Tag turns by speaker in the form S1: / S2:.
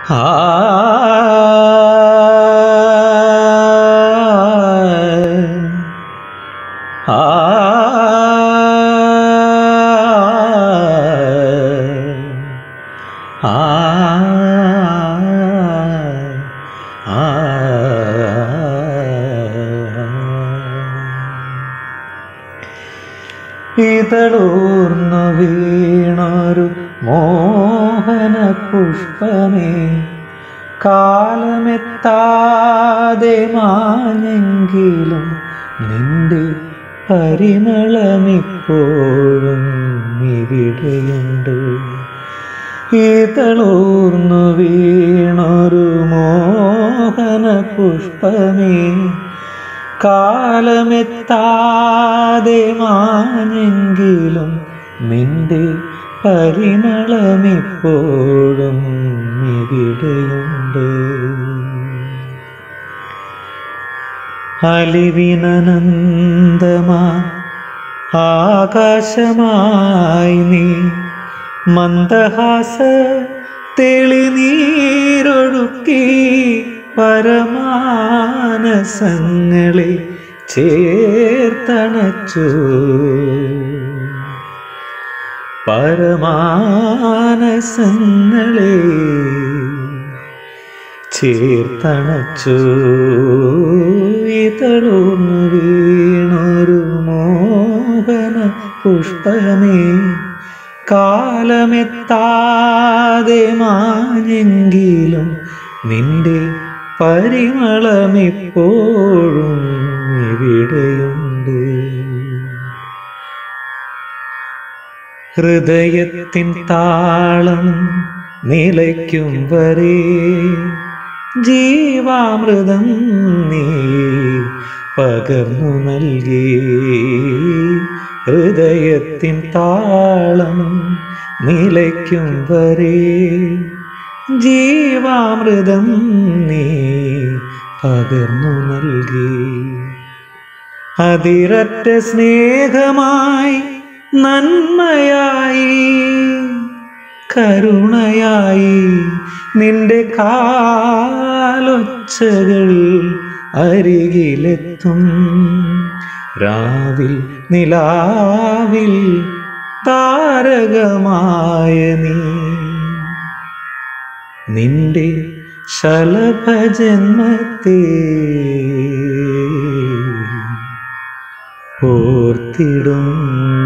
S1: ആ ആ ആ ഇതളൂർന്നു വീണൊരു മോഹന പുഷ്പമേ കാലമെത്താതെ മാഞ്ഞെങ്കിലും നിന്റെ പരിമളമിപ്പോഴും ഇവിടെയുണ്ട് ഇതളൂർന്നു വീണൊരു മോഹന പുഷ്പമേ കാലമെത്താതെ മാഞ്ഞെങ്കിലും നിന്റെ പരിമളമിപ്പോഴും ഇവിടെയുണ്ട് അലിവിനനന്ദമാ ആകാശമായി നീ മന്ദഹാസ തെളിനീരൊഴുക്കി പരമാനസങ്ങളെ ചേർത്തണച്ചു പരമാനസങ്ങളെ ചേർത്തണച്ചു ഇതളൂർന്നു വീണൊരു മോഹന പുഷ്പമേ കാലമെത്താതെ മാഞ്ഞെങ്കിലും നിന്റെ പരിമളമിപ്പോഴും ഇവിടെയുണ്ട് ഹൃദയത്തിൻ താളം നിലയ്ക്കും വരെ ജീവാമൃതം നീ പകർന്നു നൽകി ഹൃദയത്തിൻ താളം നിലയ്ക്കും വരെ ജീവാമൃതം നീ പകർന്നു നൽകി അതിരറ്റ സ്നേഹമായി നന്മയായി കരുണയായി നിന്റെ കാലൊച്ചകൾ അരികിലെത്തും രാവിൽ നിലാവിൽ താരകമായ നീ നിന്റെ ശലഭജന്മത്തെ ഓർത്തിടും